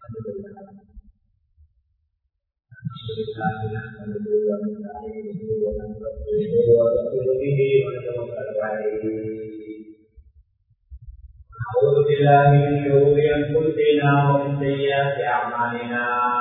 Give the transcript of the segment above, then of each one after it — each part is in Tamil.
لله نحمده ونستعينه ونستغفره ونؤمن به ونتوكل عليه نعوذ بالله من شرور انفسنا ومن سيئات اعمالنا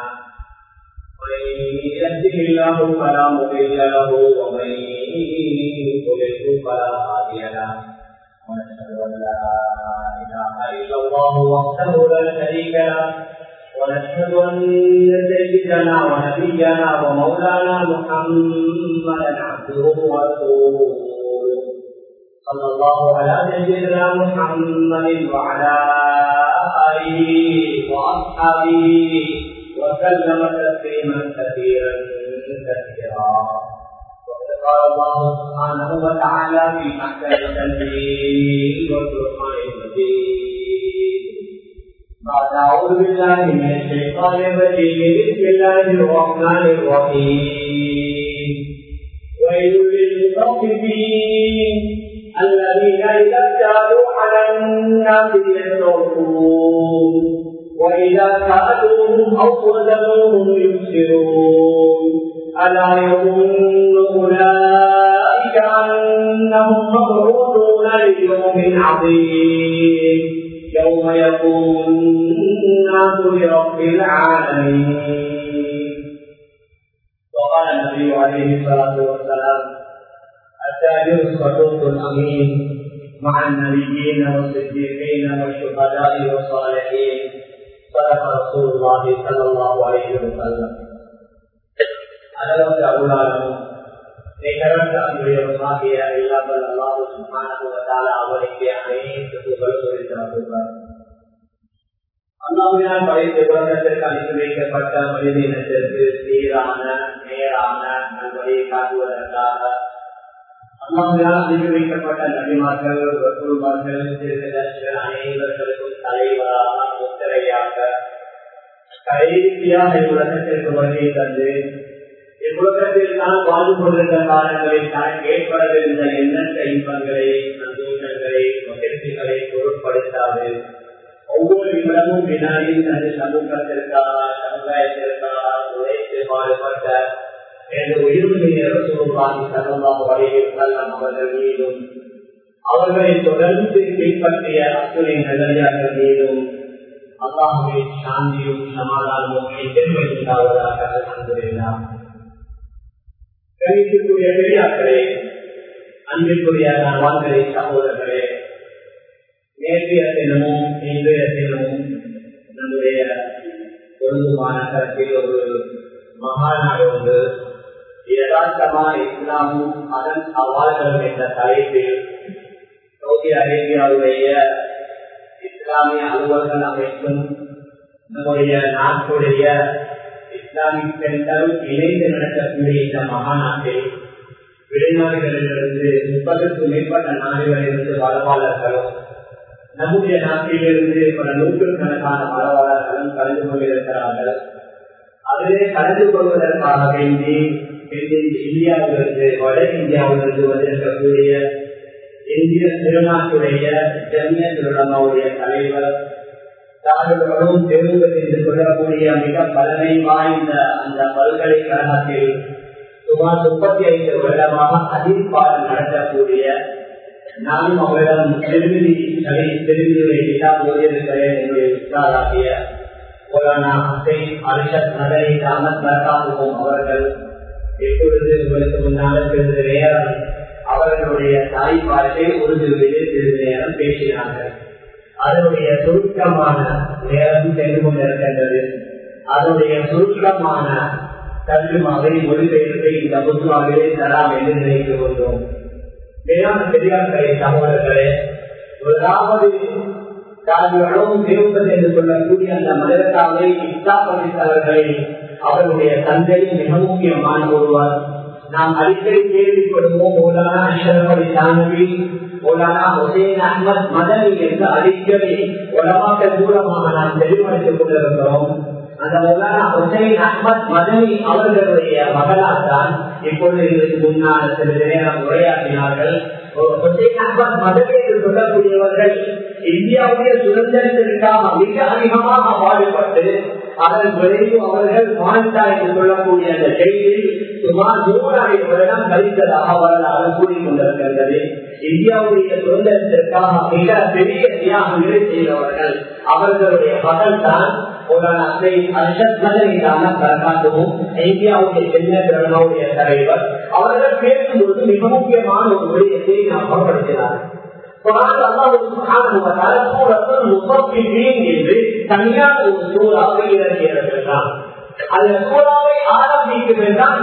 من يهده الله فلا مضل له ومن يضلله فلا هادي له ونشهد ان لا اله الا الله وحده لا شريك له ونشهد ان سيدنا ونبينا ومولانا محمدا عبده ورسوله صلى الله على سيدنا محمد وعلى اله واصحابه وسلم تسليما كثيرا كثيرا وقد قال الله سبحانه وتعالى في محكم التنزيل والفرقان المجيد بعد أعوذ بالله من الشيطان الرجيم بسم الله الرحمن الرحيم ويل للمطففين الذين إذا اكتالوا على الناس يستوفون وإذا كادوهم أو وزنوهم يبصرون ألا يظن أولئك أنهم مبعوثون ليوم عظيم يوم يقوم الناس لرب العالمين وقال النبي عليه الصلاة والسلام التاجر الصدوق الأمين مع النبيين والصديقين والشهداء والصالحين صدق رسول الله صلى الله عليه وسلم அளவுக்கு அருளாலும் நிகழ்ந்த அன்புடையவர்களாகிய இல்லாமல் அல்லாஹு சுமானத்தால அவருக்கு அனைத்து புகழ் குறித்தார் அல்லாவினால் படைத்த உலகத்திற்கு அனுப்பி வைக்கப்பட்ட மனித இனத்திற்கு சீரான நேரான நல்வழியை காட்டுவதற்காக அல்லாவினால் அனுப்பி வைக்கப்பட்ட நபிமார்கள் வசூல்மார்கள் திருதர்ஷன் அனைவர்களுக்கும் தலைவராக முத்திரையாக கடைசியாக உலகத்திற்கு வருகை தந்து இவ்வுலகத்தில் தான் வாழ்ந்து கொண்டிருந்த காலங்களில் தான் ஏற்படவிருந்த எண்ணற்ற இன்பங்களை சந்தோஷங்களை மகிழ்ச்சிகளை பொருட்படுத்தாது ஒவ்வொரு நிமிடமும் வினாடியும் தனது சமூகத்திற்காக சமுதாயத்திற்காக உழைத்து பாடுபட்ட எனது உயிர்மையை ரசூலுல்லாஹி ஸல்லல்லாஹு அலைஹி வஸல்லம் அவர்கள் மீதும் அவர்களை தொடர்ந்து பின்பற்றிய அத்துணை நல்லடியார்கள் மீதும் அல்லாஹுவின் சாந்தியும் சமாதானமும் எதிர்மை உண்டாவதாக அல்ஹம்துலில்லாஹ் கணிக்கக்கூடிய பெரியார்களே அன்பிற்குரிய வாழ்களை சகோதரர்களே நேற்றைய தினமும் இன்றைய தினமும் நம்முடைய பொருந்துமான கருத்தில் ஒரு மகாநாடு ஒன்று யதார்த்தமான இஸ்லாமும் அதன் சவால்களும் என்ற தலைப்பில் சவுதி அரேபியாவுடைய இஸ்லாமிய அலுவலர்கள் அமைப்பும் நம்முடைய நாட்டுடைய இஸ்லாமிக் சென்டர் இணைந்து நடக்கக்கூடிய இந்த மகாநாட்டில் வெளிநாடுகளிலிருந்து முப்பதுக்கும் மேற்பட்ட நாடுகளிலிருந்து வரவாளர்களும் நம்முடைய நாட்டிலிருந்து பல நூற்றுக்கணக்கான வரவாளர்களும் கலந்து கொண்டிருக்கிறார்கள் அதிலே கலந்து கொள்வதற்காக வேண்டி இந்தியாவிலிருந்து வட இந்தியாவிலிருந்து வந்திருக்கக்கூடிய இந்திய திருநாட்டுடைய ஜமிய திருடமாவுடைய தலைவர் தாழ்வுகளும் தெரிந்து என்று கொள்ளக்கூடிய மிக பலனை வாய்ந்த அந்த பல்கலைக்கழகத்தில் சுமார் முப்பத்தி ஐந்து வருடமாக அதிர்பாடு நடத்தக்கூடிய நானும் அவரிடம் திருமதி சரி திருமதியுடைய விழா போதிருக்கிறேன் என்னுடைய உஸ்தாராகிய மௌலானா ஹசைன் அரிஷத் நகரை அமத் பரகாமுகம் அவர்கள் எப்பொழுது உங்களுக்கு முன்னால் சிறிது நேரம் அவர்களுடைய தாய்ப்பாட்டை உறுதியிலே சிறிது நேரம் பேசினார்கள் அதனுடைய சுருக்கமான நேரம் சென்று கொண்டிருக்கின்றது அதனுடைய சுருக்கமான தர்ஜுமாவை மொழிபெயர்ப்பை இந்த புத்துவாவிலே தராம் என்று நினைத்து கொண்டோம் வேளாண் பெரியார்களே சகோதரர்களே முதலாவது தாழ்வுகளும் தேவப்பது என்று சொல்லக்கூடிய அந்த மனிதத்தாவை இஸ்லாமளித்தவர்களை அவருடைய தந்தை மிக முக்கியமான ஒருவர் நாம் அடிக்கடி கேள்விப்படுவோம் மௌலானா அஷரப் அலி தானவி மௌலானா ஹுசேன் அஹமத் மதனி என்று அடிக்கடி உலமாக்கள் மூலமாக நாம் தெளிவடைத்துக் கொண்டிருக்கிறோம் அந்த மௌலானா ஹுசைன் அஹமத் மதனி அவர்களுடைய மகளால் தான் இப்பொழுது எங்களுக்கு முன்னால் சிறிது நேரம் உரையாற்றினார்கள் ஹுசைன் அஹமத் மதனி என்று சொல்லக்கூடியவர்கள் இந்தியாவுடைய சுதந்திரத்திற்காக மிக அதிகமாக பாடுபட்டு அதன் விளைவு அவர்கள் மாண்டா என்று சொல்லக்கூடிய அந்த செய்தியில் சுமார் நூறாயிரம் வருடம் கழித்ததாக வரலாறு கூறிக்கொண்டிருக்கின்றது இந்தியாவுடைய சுதந்திரத்திற்காக மிக பெரிய தியாகங்களை செய்தவர்கள் அவர்களுடைய மகள் தான் இந்தியாவுடைய சென்ன கிரகணவுடைய தலைவர் அவர்கள் பேசும்போது மிக முக்கியமான ஒரு விடயத்தை ஞாபகப்படுத்தினார் என்று தனியார் ஒரு சூறாவை இறங்கியிருக்கிறார் அந்த சூறாவை ஆரம்பிக்கும் என்றால்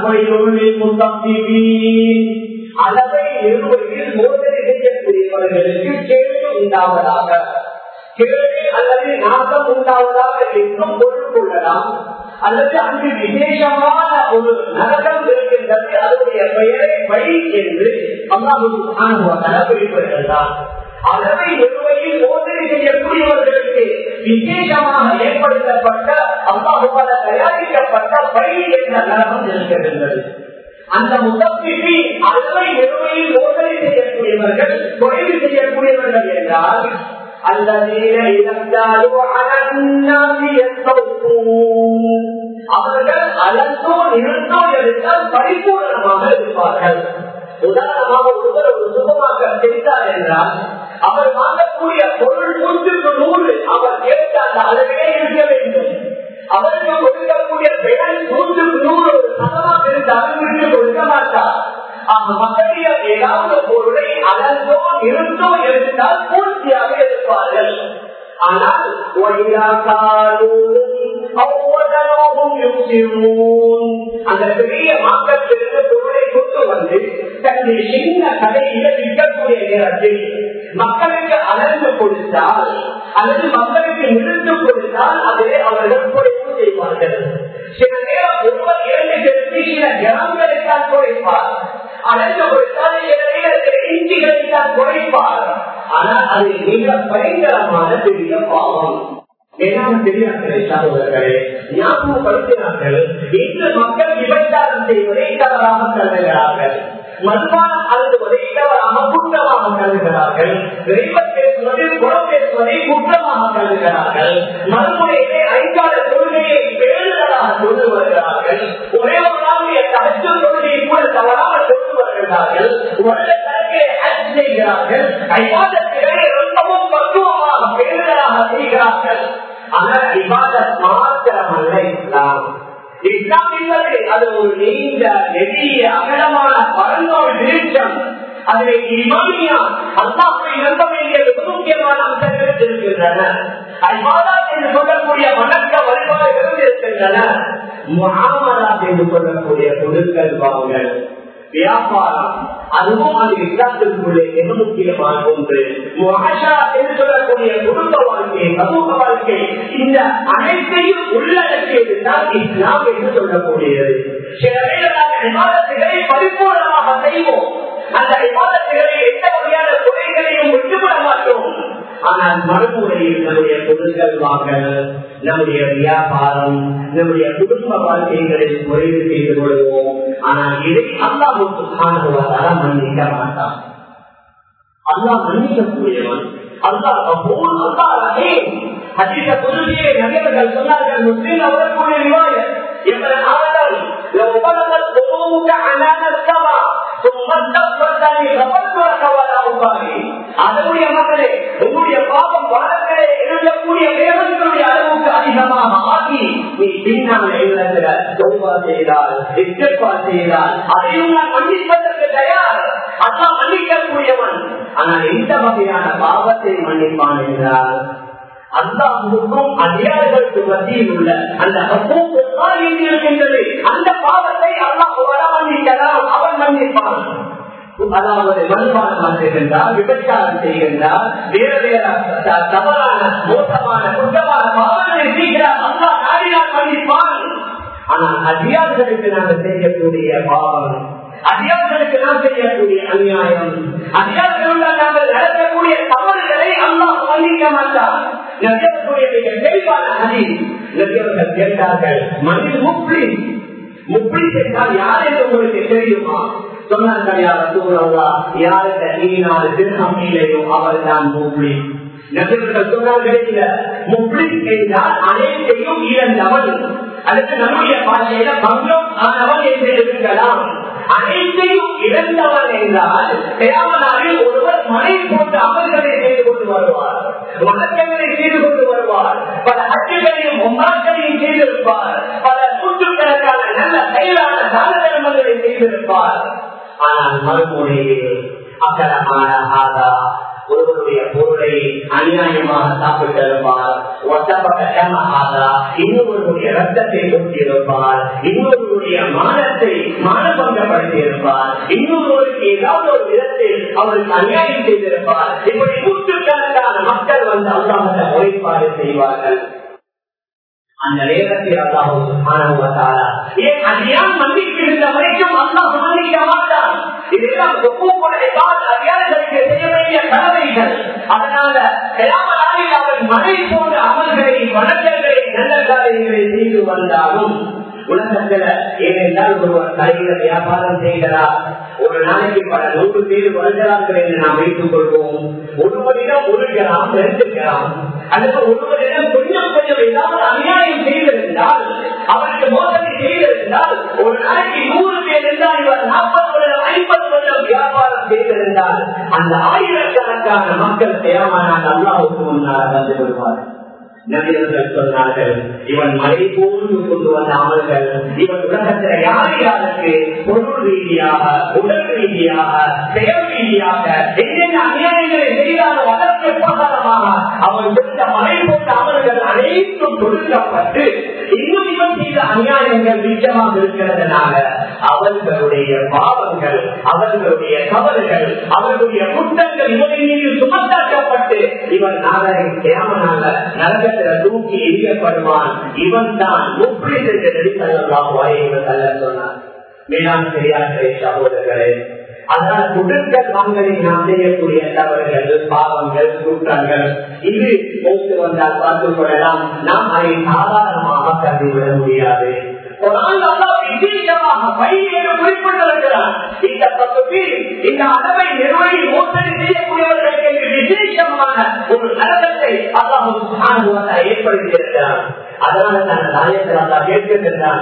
அளவை நிறுவனத்தில் மோதலை செய்யக்கூடியவர்களுக்கு கேள்வி உண்டாவதாக கேள்வி அல்லது நாட்டம் உண்டாவதாக என்றும் பொருள் கொள்ளலாம் அல்லது அங்கு விசேஷமான ஒரு நரகம் இருக்கின்றது அதனுடைய பெயரை வழி என்று அம்மாவுக்கு குறிப்பிடுகிறார் அளவை நிறுவையில் மோதலை செய்யக்கூடியவர்களுக்கு விசேஷமாக ஏற்படுத்தப்பட்ட அம்மாவுக்கால தயாரிக்கப்பட்ட வழி என்ற நரகம் இருக்கின்றது அந்த முத்தப்பிக்கு அளவை நிறுவையில் மோதலை செய்யக்கூடியவர்கள் தொழில் செய்யக்கூடியவர்கள் என்றால் الذين إذا اكتالوا على الناس يستوفون அவர்கள் அலந்தோ நிறுத்தோ எடுத்தால் பரிபூர்ணமாக இருப்பார்கள் உதாரணமாக ஒருவர் ஒரு சுகமாக செய்தார் என்றால் அவர் வாங்கக்கூடிய பொருள் நூற்றுக்கு நூறு அவர் கேட்ட அந்த அளவிலே இருக்க வேண்டும் அவருக்கு கொடுக்கக்கூடிய பெயர் நூற்றுக்கு நூறு ஒரு சதமாக இருந்தாலும் விட்டு கொடுக்க மாட்டார் மக்களிடம் ஏதாவது பொருளை அலந்தோ நிறுத்தோ இருந்தால் பூர்த்தியாக இருப்பார்கள் ஆனால் அந்த பெரிய மாற்றத்திற்கு பொருளை கொண்டு வந்து தன்னுடைய சின்ன கடையில விற்கக்கூடிய நேரத்தில் மக்களுக்கு அலந்து கொடுத்தால் அல்லது மக்களுக்கு நிறுத்து கொடுத்தால் அதிலே அவர்கள் குறைப்பு செய்வார்கள் சில நேரம் ஒருவர் இரண்டு செலுத்தி சில கிராமங்களுக்கால் குறைப்பார் அழைத்து கொடுத்தால் சில நேரத்தில் இஞ்சிகளைத்தான் குறைப்பார் ஆனால் அது மிக பயங்கரமான பெரிய பாவம் சகோதரர்களே ஞாபகப்படுத்தினார்கள் இன்று மக்கள் விபச்சாரம் செய்வதை தவறாக கருதுகிறார்கள் மதுபானம் அழுதுவதை தவறாக குற்றமாக கருதுகிறார்கள் விரைவ பேசுவதை குணம் பேசுவதை குற்றமாக கருதுகிறார்கள் மறுமுறையிலே ஐந்தாறு கொள்கையை பேருதலாக கொண்டு வருகிறார்கள் ஒரே ஒரு நாளுடைய தகச்சு கொள்கையை கூட தவறாக கொண்டு வருகிறார்கள் உள்ள கருத்தை ஹஜ் செய்கிறார்கள் ஐவாதத்திலே ரொம்பவும் பக்குவமாக பேருதலாக செய்கிறார்கள் ஆனால் இவாதத் மாத்திரமல்ல இஸ்லாம் இஸ்லாம் என்பது அது ஒரு நீண்ட நெடிய அகலமான பரந்த ஒரு விருட்சம் அதிலே இமாமியா அல்லாஹை நம்ப வேண்டிய மிக முக்கியமான அம்சங்கள் இருக்கின்றன அல்மாதா என்று சொல்லக்கூடிய வணக்க வழிபாடுகளும் இருக்கின்றன முகாமதா என்று சொல்லக்கூடிய பொருட்கள் வாங்கல் வியாபாரம் அதுவும் அது இஸ்லாத்திற்குள்ளே மிக முக்கியமான ஒன்று முகாஷா என்று சொல்லக்கூடிய குடும்ப வாழ்க்கை சமூக வாழ்க்கை இந்த அனைத்தையும் உள்ளடக்கியதுதான் இஸ்லாம் என்று சொல்லக்கூடியது சில வேளையாக விவாதத்துகளை பரிபூர்ணமாக செய்வோம் அந்த விவாதத்துகளை எந்த வகையான குறைகளையும் விட்டுவிட மாட்டோம் ஆனால் மறுமுறையில் நம்முடைய பொருட்கள் வாங்கல் நம்முடைய வியாபாரம் நம்முடைய குடும்ப வாழ்க்கைகளில் குறைவு செய்து கொள்வோம் ஆனால் இதை அல்லாவுக்கு காணுவதால மன்னிக்க மாட்டான் அல்லா மன்னிக்கக்கூடியவன் அல்லா கபூல் அல்லா ரஹீம் ஹதீஸ குருவியே நபியர்கள் சொன்னார்கள் முஸ்லீம் அவர்களுடைய ரிவாயத் ابن آدم لو بلغت قلوبك عنان السماء ثم استغفرتني غفرت لك ولا أبالي அதனுடைய மக்களே உங்களுடைய பாவம் வழக்கிலே எழுதக்கூடிய வேதங்களுடைய அளவுக்கு அதிகமாக ஆகி நீ பின்னால் எழுதுகிற தௌபா செய்தால் இஸ்திஃபா செய்தால் அதையும் நான் மன்னிப்பதற்கு தயார் அதான் மன்னிக்கக்கூடியவன் ஆனால் எந்த வகையான பாவத்தை மன்னிப்பான் என்றால் அல்லாஹுக்கும் அதிகாரிகளுக்கு மத்தியில் உள்ள அந்த இருக்கின்றது அந்த பாவத்தை அல்லாஹ் வர மன்னிக்கலாம் அவன் மன்னிப்பான் அதாவது மண்பானம் செய்கின்றார் விபச்சாரம் செய்கின்றார் வேற வேற தவறான மோசமான குற்றமான பாவங்களை செய்கிறார் அல்லா நாடினால் மன்னிப்பான் ஆனால் அதிகாரிகளுக்கு நாங்கள் செய்யக்கூடிய பாவம் அதிகாரிகளுக்கு நாம் செய்யக்கூடிய அநியாயம் அதிகாரிகளுடன் நாங்கள் நடக்கக்கூடிய தவறுகளை அல்லாஹ் மன்னிக்க மாட்டார் நபியவர்களுடைய மிக தெளிவான அதி நபியவர்கள் கேட்டார்கள் மனித முப்ளி முப்ளி என்றால் யார் என்று உங்களுக்கு தெரியுமா சொன்னார்கள் யார் சூழல்லா யாருக்கு ஈனாறு திருநம்பியிலையோ அவர் தான் முப்ளி நபிகள் சொன்னார்கள் இல்ல முப்ளிஸ் என்றால் அனைத்தையும் இழந்தவன் அதுக்கு நம்முடைய பாஷையில பங்கம் ஆனவன் என்று இருக்கலாம் அனைத்தையும் இழந்தவன் என்றால் தேவனாவில் ஒருவர் மனை போன்ற அமல்களை செய்து கொண்டு வருவார் வணக்கங்களை செய்து கொண்டு வருவார் பல அச்சுகளையும் ஒன்றாக்களையும் செய்திருப்பார் பல நூற்றுக்கணக்கான நல்ல செயலான தான தர்மங்களை செய்திருப்பார் ஆனால் மறுமொழியில் அகலமான ஆதா ஒருவருடைய பொருளை அநியாயமாக சாப்பிட்டிருப்பார் ஒட்டப்பட்ட இன்னொருவருடைய ரத்தத்தை கொட்டியிருப்பார் இன்னொருவருடைய மானத்தை மானபங்கப்படுத்தி இருப்பார் இன்னொருவருக்கு ஏதாவது ஒரு விதத்தில் அவருக்கு அநியாயம் செய்திருப்பார் இப்படி நூற்றுக்கணக்கான மக்கள் வந்து அல்லாமத்த முறைப்பாடு செய்வார்கள் அந்த நேரத்தில் அல்லாஹ் ஏன் அதையான் மன்னிக்கின்ற வரைக்கும் அல்லாஹ் மன்னிக்க மாட்டான் இதெல்லாம் அதிகாரிகளுக்கு செய்ய வேண்டிய கடமைகள் அதனால கிராமநாளில் அவன் மழை போன்ற அமல்களை வணக்கங்களை நல்ல காரியங்களை செய்து வந்தாலும் உலகத்துல ஏனென்றால் ஒருவர் கடையில வியாபாரம் செய்கிறார் ஒரு நாளைக்கு பல நூறு பேர் வருகிறார்கள் என்று நாம் வைத்துக் கொள்வோம் ஒருவரிடம் ஒரு கிராம் ரெண்டு கிராம் அல்லது ஒருவரிடம் கொஞ்சம் கொஞ்சம் ஏதாவது அநியாயம் செய்திருந்தால் அவருக்கு மோசடி செய்திருந்தால் ஒரு நாளைக்கு நூறு பேர் இருந்தால் இவர் நாற்பது வருடம் ஐம்பது வருடம் வியாபாரம் செய்திருந்தால் அந்த ஆயிரக்கணக்கான மக்கள் தேவமான அல்லாவுக்கு முன்னால் வந்து விடுவார்கள் நபியர்கள் சொன்னார்கள் இவன் மலை போன்று கொண்டு வந்த அமல்கள் இவன் உலகத்தில் யார் யாருக்கு பொருள் ரீதியாக உடல் ரீதியாக செயல் ரீதியாக என்னென்ன அநியாயங்களை செய்தாலும் அதற்கு பிரகாரமாக அவன் சென்ற மலை போன்ற அமல்கள் அனைத்தும் கொடுக்கப்பட்டு இன்னும் இவன் செய்த அநியாயங்கள் நிச்சயமாக இருக்கிறதுனால அவர்களுடைய பாவங்கள் அவர்களுடைய தவறுகள் அவர்களுடைய குற்றங்கள் இவரின் மீது சுமத்தாக்கப்பட்டு இவன் நாளை தேவனாக நரக நரகத்துல தூக்கி எரியப்படுவான் இவன் தான் முப்படி சொன்னார் மேலாண் பெரியார்களே சகோதரர்களே அதனால் குடுக்க தாங்களில் நாம் செய்யக்கூடிய தவறுகள் பாவங்கள் குற்றங்கள் இது போக்கு வந்தால் பார்த்துக் கொள்ளலாம் நாம் அதை சாதாரணமாக கருதிவிட முடியாது விசேஷமாக பையன் குறிப்பிட்டிருக்கிறார் இந்த பகுதி இந்த அளவை நிர்வகி மோசடி செய்யக்கூடியவர்களுக்கு என்று விசேஷமான ஒரு நரகத்தை அல்லாஹ் ஏற்படுத்தியிருக்கிறார் அதனால தான் நாயத்தில் அல்லா கேட்கின்றான்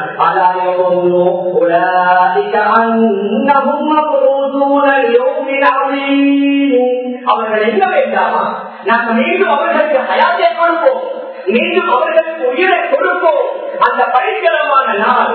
அவர்கள் என்ன வேண்டாமா நாங்கள் மீண்டும் அவர்களுக்கு ஹயாத்தை கொடுப்போம் மீண்டும் அவர்களுக்கு உயிரை கொடுப்போம் அந்த பயங்கரமான நாள்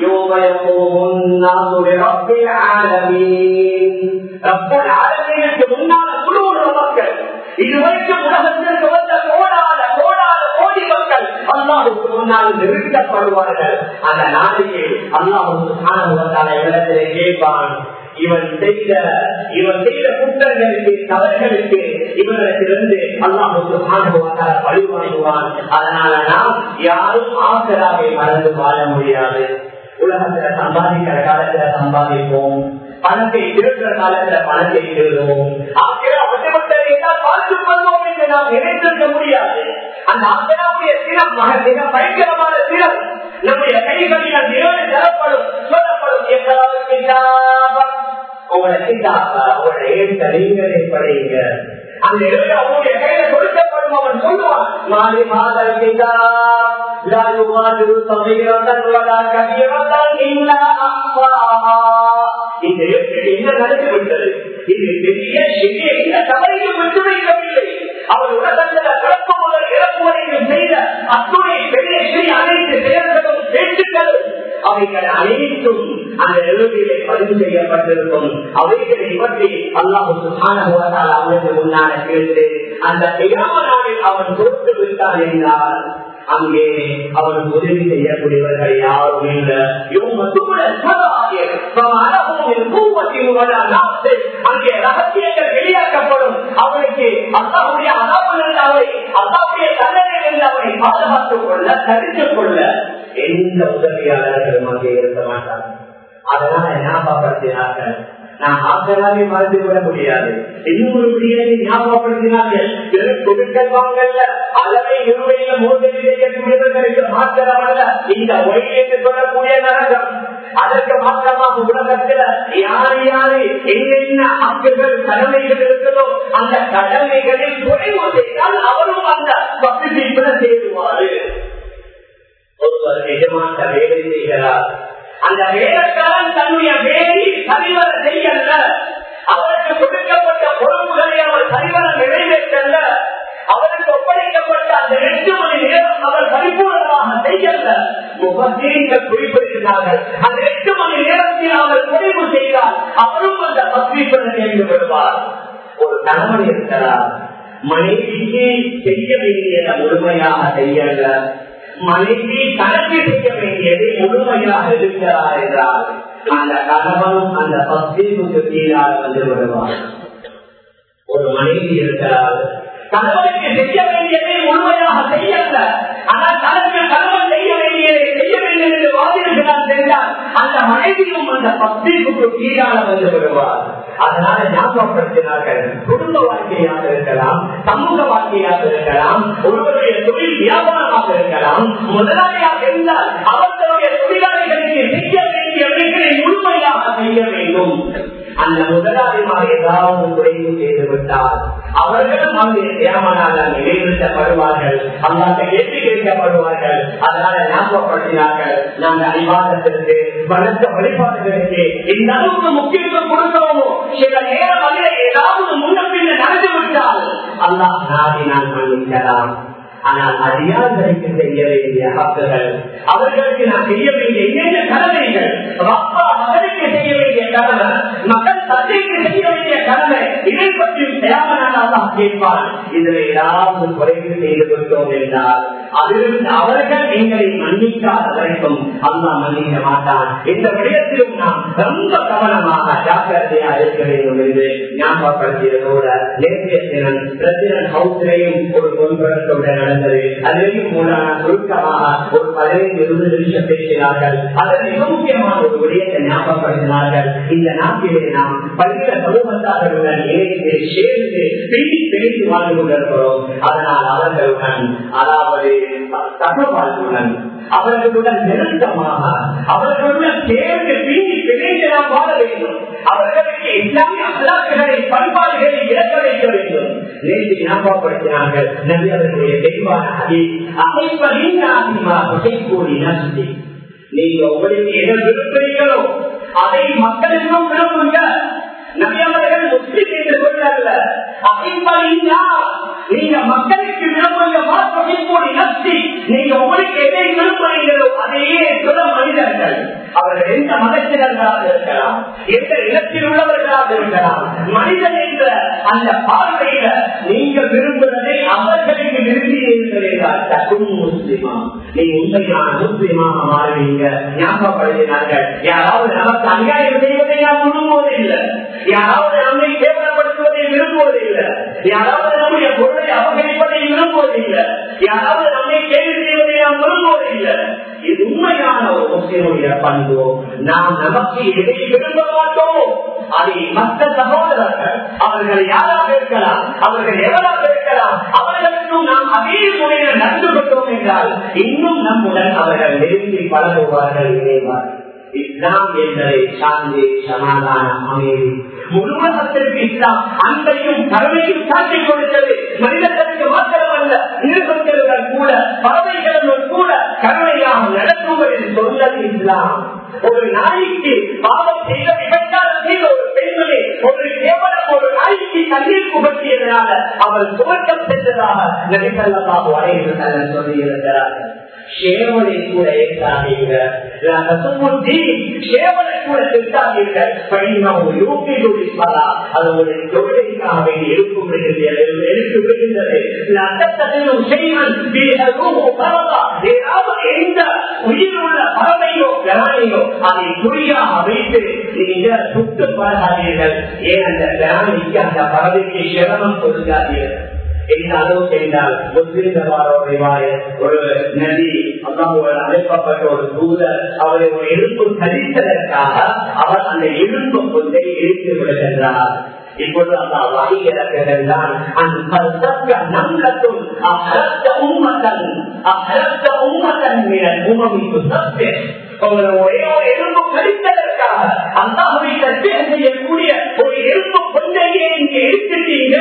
முன்னால முழு மக்கள் இதுவரைக்கும் உலகத்திற்கு வந்த கோடாத கோடாத கோடி மக்கள் அல்லாஹுக்கு முன்னால் நிறுத்தப்படுவார்கள் அந்த நாளைக்கு அல்லாஹு இடத்திலே கேட்பான் இவன் செய்த இவன் செய்த குற்றங்களுக்கு தவறுகளுக்கு இவனிடத்திலிருந்து அல்லாஹுக்கு பழி வாங்குவான் அதனால நாம் யாரும் ஆசராவை மறந்து வாழ முடியாது உலகத்துல சம்பாதிக்கிற காலத்துல சம்பாதிப்போம் பணத்தை திருடுற காலத்துல பணத்தை திருடுவோம் பார்த்துக் கொள்வோம் என்று நாம் நினைத்திருக்க முடியாது அந்த அக்கடாவுடைய சினம் மகத்தின பயங்கரமான சினம் நம்முடைய கைகளில் நிலவு தரப்படும் சொல்லப்படும் எங்களாவது உங்களை கிட்டாப்பா உங்களை ஏற்க நீங்களே படிங்க அந்த எழுத அவனுடைய கையில கொடுக்கப்படும் அவன் சொல்லுவான் மாறி மாதல் கிட்டா لا يغادر صغيرة ولا كبيرة إلا أحصاها இந்த என்ன நடந்து விட்டது இது பெரிய சிறிய தவறையும் விட்டு வைக்கவில்லை அவர் உலகத்தில் பிறப்பு முதல் இறப்பு வரைக்கும் செய்த அத்துணை பெரிய சிறிய அனைத்து செயல்களும் பேச்சுக்களும் அவைகள் அனைத்தும் அந்த எழுதியிலே பதிவு செய்யப்பட்டிருக்கும் அவைகளை பற்றி அல்லாஹு சுகான அவனுக்கு முன்னால கேட்டு அந்த தியாம நாளில் அவன் தோற்று விட்டான் என்றால் அங்கே அவன் உதவி செய்யக்கூடியவர்கள் யாரும் இல்லை அங்கே ரகசியங்கள் வெளியாக்கப்படும் அவனுக்கு அல்லாவுடைய அதாப்பிலிருந்து அவரை அல்லாவுடைய தண்டனையிலிருந்து அவரை பாதுகாத்துக் கொள்ள தடுத்துக் கொள்ள எந்த உதவியாளர்களும் அங்கே இருக்க மாட்டார்கள் அதனால ஞாபகப்படுத்தினார்கள் நான் ஆசராவே மறந்து விட முடியாது இன்னும் ஒரு விடியலை ஞாபகப்படுத்தினார்கள் வெறும் கொடுக்கல் வாங்கல்ல அளவை இருவையில மோசடி செய்யக்கூடியவர்களுக்கு மாத்திரமல்ல இந்த ஒய் என்று சொல்லக்கூடிய நரகம் அதற்கு மாற்றமாக உலகத்துல யார் யாரு என்னென்ன ஹக்குகள் கடமைகள் இருக்குதோ அந்த கடமைகளில் குறைவு செய்தால் அவரும் அந்த பகுதிக்குள்ள சேருவாரு ஒருவர் எஜமாட்ட வேலை செய்கிறார் அந்த வேலைக்காரன் தன்னுடைய வேலை சரிவர செய்யல அவருக்கு கொடுக்கப்பட்ட பொறுப்புகளை அவர் சரிவர நிறைவேற்றல அவருக்கு ஒப்படைக்கப்பட்ட அந்த எட்டு மணி நேரம் அவர் பரிபூர்ணமாக செய்யல முகத்தீர்கள் குறிப்பிடுகிறார்கள் அந்த எட்டு மணி நேரத்தில் அவர் குறைவு செய்தால் அவரும் அந்த பக்ரீப்படன் என்று விடுவார் ஒரு கணவன் இருக்கிறார் மனைவிக்கு செய்ய வேண்டியதை முழுமையாக செய்யல மனைவி தனக்கு செய்ய வேண்டியதை முழுமையாக இருக்கிறார் என்றால் அந்த கணவன் அந்த பக்தீவுக்கு கீழாக வந்து விடுவார் ஒரு மனைவி இருக்கிறார் கணவனுக்கு செய்ய வேண்டியதை முழுமையாக செய்யல ஆனால் தனக்கு கணவன் செய்ய வேண்டியதை செய்ய வேண்டும் என்று வாதிடுகிறார் சென்றால் அந்த மனைவியும் அந்த பக்திக்கு கீழாக வந்து விடுவார் அதனால ஞாபகப்படுத்தினார்கள் குடும்ப வாழ்க்கையாக இருக்கலாம் சமூக வாழ்க்கையாக இருக்கலாம் ஒருவருடைய தொழில் வியாபாரமாக இருக்கலாம் முதலாளியாக இருந்தால் அவர்களுடைய தொழிலாளிகளுக்கு செய்ய வேண்டிய வேலைகளை முழுமையாக செய்ய வேண்டும் அந்த முதலாளிமார் ஏதாவது குறைவு செய்து விட்டால் அவர்களும் அவருடைய தேவனாக நிலைநிறுத்தப்படுவார்கள் அல்லாத கேள்வி கேட்கப்படுவார்கள் அதனால ஞாபகப்படுத்தினார்கள் நாங்கள் அறிவாதத்திற்கு வளர்த்த வழிபாடுகளுக்கு இந்த அளவுக்கு முக்கியத்துவம் கொடுக்கிறோமோ சில நேரம் அதில் ஏதாவது முன்ன பின்ன நடந்து விட்டால் அல்லாஹ் நாடி நான் மன்னிக்கலாம் ஆனால் அதிகாரிகளுக்கு செய்ய வேண்டிய ஹக்குகள் அவர்களுக்கு நான் செய்ய வேண்டிய என்னென்ன கடமைகள் அப்பா மகனுக்கு செய்ய வேண்டிய கடமை மகன் தந்தைக்கு செய்ய வேண்டிய கடமை இதை பற்றியும் தேவனாக கேட்பான் இதில் ஏதாவது குறைவு செய்து விட்டோம் என்றால் அதிலிருந்து அவர்கள் எங்களை மன்னிக்காத வரைக்கும் அல்லா மன்னிக்க மாட்டான் இந்த விடயத்திலும் நாம் ரொம்ப கவனமாக ஜாக்கிரதையா இருக்க வேண்டும் என்று ஞாபகப்படுத்தியதோட நேற்றைய தினம் பிரசிடன்ட் ஹவுஸ்லையும் ஒரு பொன்பரத்தோட நடந்தது அதிலையும் மூலான சுருக்கமாக ஒரு பதினைந்து இருபது நிமிஷம் பேசினார்கள் அதில் மிக முக்கியமான ஒரு விடயத்தை ஞாபகப்படுத்தினார்கள் இந்த நாட்டிலே நாம் பல்வேறு சமூகத்தார்களுடன் இணைந்து சேர்ந்து பிரித்து பிரித்து வாழ்ந்து கொண்டிருக்கிறோம் அதனால் அவர்களுடன் அதாவது தகவல்களுடன் அவர்களுடன் நெருக்கமாக அவர்களுடன் சேர்ந்து பிரிந்து பிணைந்து நாம் வாழ வேண்டும் அவர்களுக்கு இஸ்லாமிய அகலாக்குகளை பண்பாடுகளை இழக்க வைக்க வேண்டும் நேற்று ஞாபகப்படுத்தினார்கள் நபி அவர்களுடைய தெளிவான அதி அமைப்பதின் கூடி நன்றி நீங்க உங்களுக்கு எதை விரும்புகிறீங்களோ அதை மக்களுக்கும் விரும்புங்க நபி அவர்கள் முஸ்லிம் என்று சொல்லல அமைப்பதின் நீங்க மக்களுக்கு விரும்புங்க மாற்றக்கூடி நன்றி நீங்க உங்களுக்கு எதை விரும்புகிறீங்களோ அதையே சொல்ல மனிதர்கள் அவர்கள் எந்த மதத்தினர்களாக இருக்கலாம் எந்த இடத்தில் உள்ளவர்களாக இருக்கலாம் மனிதன் என்ற அந்த பார்வையில நீங்க விரும்புவதை அவர்களுக்கு விரும்பினீர்கள் தக்கும் முஸ்லிமா நீ உண்மையான முஸ்லிமாக மாறுவீங்க ஞாபகப்படுத்தினார்கள் யாராவது நமக்கு அநியாயம் செய்வதை நாம் விரும்புவதில்லை யாராவது நம்மை கேவலப்படுத்துவதை விரும்புவதில்லை யாராவது நம்முடைய பொருளை அபகரிப்பதை விரும்புவதில்லை யாராவது நம்மை கேள்வி செய்வதை நாம் விரும்புவதில்லை இது உண்மையான ஒரு முஸ்லிமுடைய பண்பு நாம் நமக்கு எதை விரும்ப மாட்டோம் அதை மற்ற சகோதரர்கள் அவர்கள் யாராக இருக்கலாம் அவர்கள் எவராக இருக்கலாம் அவர்களுக்கும் நாம் அதே முறையில் நடந்து கொண்டோம் என்றால் இன்னும் நம்முடன் அவர்கள் நெருங்கி பழகுவார்கள் இணைவார்கள் இஸ்லாம் என்பதை சாந்தி சமாதானம் அமைதி முழுவதற்கு இஸ்லாம் அன்பையும் கருணையும் சாட்டிக் கொடுத்தது மனிதர்களுக்கு மாத்திரமல்ல மிருகங்களுடன் கூட பறவைகளுடன் கூட கருணையாக நடக்கும்படி சொன்னது இஸ்லாம் ஒரு நாய்க்கு பாவம் செய்த விபச்சாரம் செய்த ஒரு பெண்மணி ஒரு கேவலம் ஒரு நாய்க்கு தண்ணீர் புகட்டியதனால அவர் துவக்கம் சென்றதாக நடிப்பதாக வரையில் சொல்லியிருக்கிறார்கள் சேவனை கூட ஏற்றாதீங்க சேவனை கூட திட்டாதீர்கள் அதனுடைய தொழிலுக்காக வேண்டி இருக்கும் எடுத்து விடுகின்றது எந்த உயிருள்ள பறவையோ பிராணியோ அதை குறியாக வைத்து நீங்க சுட்டு பழகாதீர்கள் ஏன் அந்த பிராணிக்கு அந்த பறவைக்கு சிரமம் கொடுக்காதீர்கள் எந்த அளவு செய்தால் ஒரு நதி அல்லாஹுவால் அழைக்கப்பட்ட ஒரு தூதர் அவரை ஒரு எலும்பு கழித்ததற்காக அவர் அந்த எலும்பு கொண்டை இழுத்து விடுகின்றார் இப்பொழுது அந்த வகை இறக்குகின்றான் அந்த நங்கத்தும் அகரத்த உண்மத்தன் அகரத்த உண்மத்தன் உமமிக்கு சத்து உங்களை ஒரே ஒரு எலும்பு கழித்ததற்காக அல்லாஹுவை செய்யக்கூடிய ஒரு எலும்பு கொண்டையே இங்கே எடுத்துட்டீங்க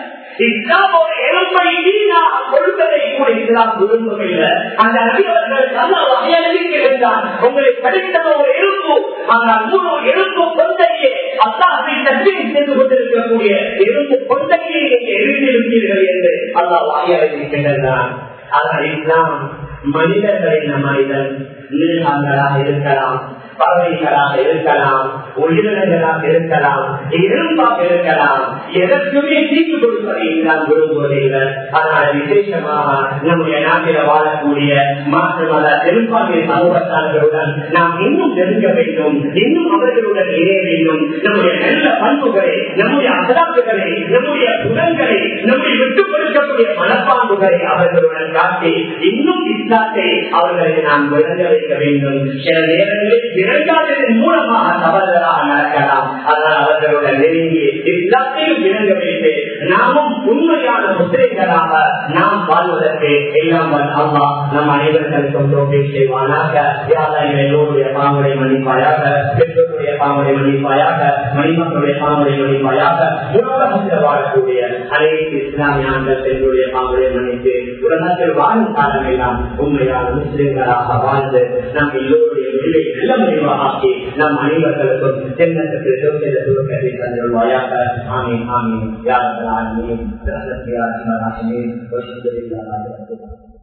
இஸ்லாம் ஒரு எலும்பை வீணாக கொடுத்ததை கூட இஸ்லாம் விரும்பவில்லை அந்த நபியவர்கள் நல்ல வகையளிக்கிறார் உங்களை படித்த ஒரு எலும்பு ஆனால் முழு எலும்பு கொண்டையே அல்லாஹை தட்டி செய்து கொண்டிருக்கக்கூடிய எலும்பு கொண்டையே நீங்கள் எழுதியிருப்பீர்கள் என்று அல்லாஹ் வகையளிக்கின்றார் ஆனால் இஸ்லாம் மனிதர்களின் மனிதன் மிருகங்களாக இருக்கலாம் பறவைகளாக இருக்கலாம் உயிரினங்களாக இருக்கலாம் எறும்பாக இருக்கலாம் எதற்குமே தீர்வு கொடுப்பதை நாம் விரும்புவதில்லை ஆனால் விசேஷமாக நம்முடைய நாட்டில் வாழக்கூடிய மாற்று மத பெரும்பான்மை சமூகத்தார்களுடன் நாம் இன்னும் நெருங்க வேண்டும் இன்னும் அவர்களுடன் இணைய வேண்டும் நம்முடைய நல்ல பண்புகளை நம்முடைய அகலாக்குகளை நம்முடைய குணங்களை நம்முடைய விட்டுக் கொடுக்கக்கூடிய மனப்பாம்புகளை அவர்களுடன் காட்டி இன்னும் இஸ்லாத்தை அவர்களை நாம் விளங்க வைக்க வேண்டும் சில நேரங்களில் இறங்காததன் மூலமாக தவறுதலாக நடக்கலாம் அதனால் அவர்களுடன் நெருங்கி இஸ்லாத்தையும் விளங்க வைத்து நாமும் உண்மையான முத்திரைகளாக நாம் வாழ்வதற்கு எல்லாம் அம்மா நம் அனைவர்களுக்கும் தோல்வி செய்வானாக யாரும் எல்லோருடைய பாம்புரை மன்னிப்பாயாக பெற்றோருடைய பாம்புரை மன்னிப்பாயாக மணிமக்களுடைய பாம்புரை மன்னிப்பாயாக உலகத்தில் வாழக்கூடிய அனைத்து இஸ்லாமிய ஆண்கள் பெண்களுடைய பாம்புரை மன்னித்து உலகத்தில் வாழும் காலமெல்லாம் உண்மையான முஸ்லிம்களாக வாழ்ந்து நாம் எல்லோருடைய விடுவை நல்ல முடிவாக்கி நம் அனைவர்களுக்கும் ஜென்னத்துக்கு ஜோதிட சுருக்கத்தை தந்துள்வாயாக ஆமீன் ஆமீன் யார் ஆமீன் சிறந்த சிவராசிவராசினே